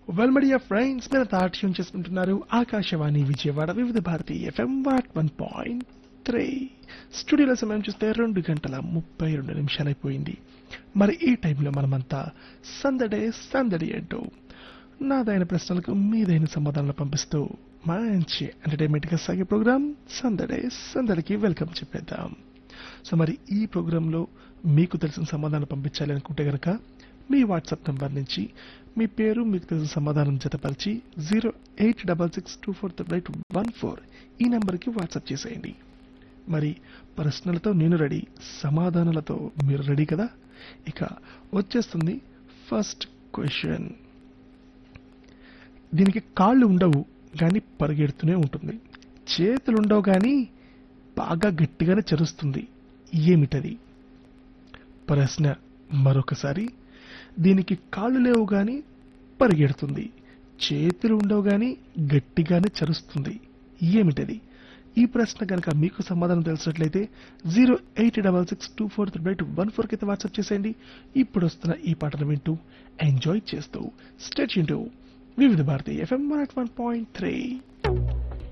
వెల్మడియా friends మీరు తాట్యం చేసుకుంటున్నారు Akashvani Vijayawada Vividh Bharati FM వాట్ వన్ పాయింట్ త్రీ స్టూడియోలో సమయం చూస్తే రెండు గంటల ముప్పై రెండు నిమిషాలు అయిపోయింది మరి ఈ టైంలో మనమంతా సందడే సందడి అంటూ నాదైన ప్రశ్నలకు మీదైన సమాధానాలు పంపిస్తూ మంచి ఎంటర్టైన్మెంట్ గా సాగే ప్రోగ్రామ్ సందడే సందడికి వెల్కమ్ చెప్పేద్దాం సో మరి ఈ ప్రోగ్రాంలో మీకు తెలిసిన సమాధానం పంపించాలి అనుకుంటే గనక మీ వాట్సాప్ నంబర్ నుంచి మీ పేరు మీకు తెలిసిన సమాధానం జతపరిచి zero eight double six two four triple eight one four ఈ నంబర్కి వాట్సాప్ చేసేయండి మరి ప్రశ్నలతో నేను రెడీ సమాధానాలతో మీరు రెడీ కదా ఇక వచ్చేస్తుంది ఫస్ట్ క్వశ్చన్ దీనికి కాళ్ళు ఉండవు కానీ పరిగెడుతూనే ఉంటుంది చేతులు ఉండవు కానీ బాగా గట్టిగానే చరుస్తుంది ఏమిటది ప్రశ్న మరొకసారి దీనికి కాళ్ళు లేవు గాని పరిగెడుతుంది చేతులు ఉండవు గాని గట్టిగానే చరుస్తుంది ఏమిటది ఈ ప్రశ్న కనుక మీకు సమాధానం తెలిసినట్లయితే zero eight double six two four three eight one four కింద వాట్సాప్ చేసేయండి ఇప్పుడు వస్తున్న ఈ పాటను వింటూ ఎంజాయ్ చేస్తూ state Vividh Bharati FM one point three